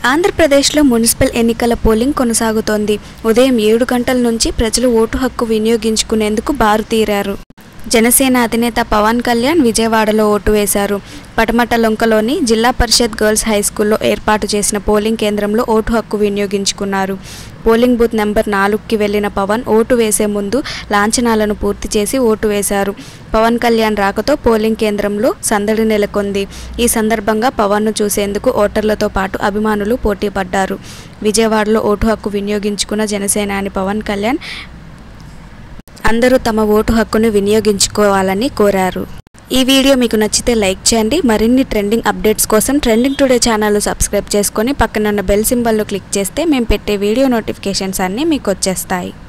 ఆంధ్రప్రదేశ్లో మున్సిపల్ ఎన్నికల పోలింగ్ కొనసాగుతోంది ఉదయం ఏడు గంటల నుంచి ప్రజలు ఓటు హక్కు వినియోగించుకునేందుకు బారు తీరారు జనసేన అధినేత పవన్ కళ్యాణ్ విజయవాడలో ఓటు వేశారు పటమట లొంకలోని జిల్లా పరిషత్ గర్ల్స్ హై స్కూల్లో ఏర్పాటు చేసిన పోలింగ్ కేంద్రంలో ఓటు హక్కు వినియోగించుకున్నారు పోలింగ్ బూత్ నెంబర్ నాలుగుకి వెళ్లిన పవన్ ఓటు వేసే ముందు లాంఛనాలను పూర్తి చేసి ఓటు వేశారు పవన్ కళ్యాణ్ రాకతో పోలింగ్ కేంద్రంలో సందడి నెలకొంది ఈ సందర్భంగా పవన్ను చూసేందుకు ఓటర్లతో పాటు అభిమానులు పోటీ పడ్డారు విజయవాడలో ఓటు హక్కు వినియోగించుకున్న జనసేనాని పవన్ కళ్యాణ్ అందరూ తమ ఓటు హక్కును వినియోగించుకోవాలని కోరారు ఈ వీడియో మీకు నచ్చితే లైక్ చేయండి మరిన్ని ట్రెండింగ్ అప్డేట్స్ కోసం ట్రెండింగ్ టుడే ఛానల్ సబ్స్క్రైబ్ చేసుకొని పక్కన ఉన్న బెల్ సింబల్ను క్లిక్ చేస్తే మేము పెట్టే వీడియో నోటిఫికేషన్స్ అన్నీ మీకు వచ్చేస్తాయి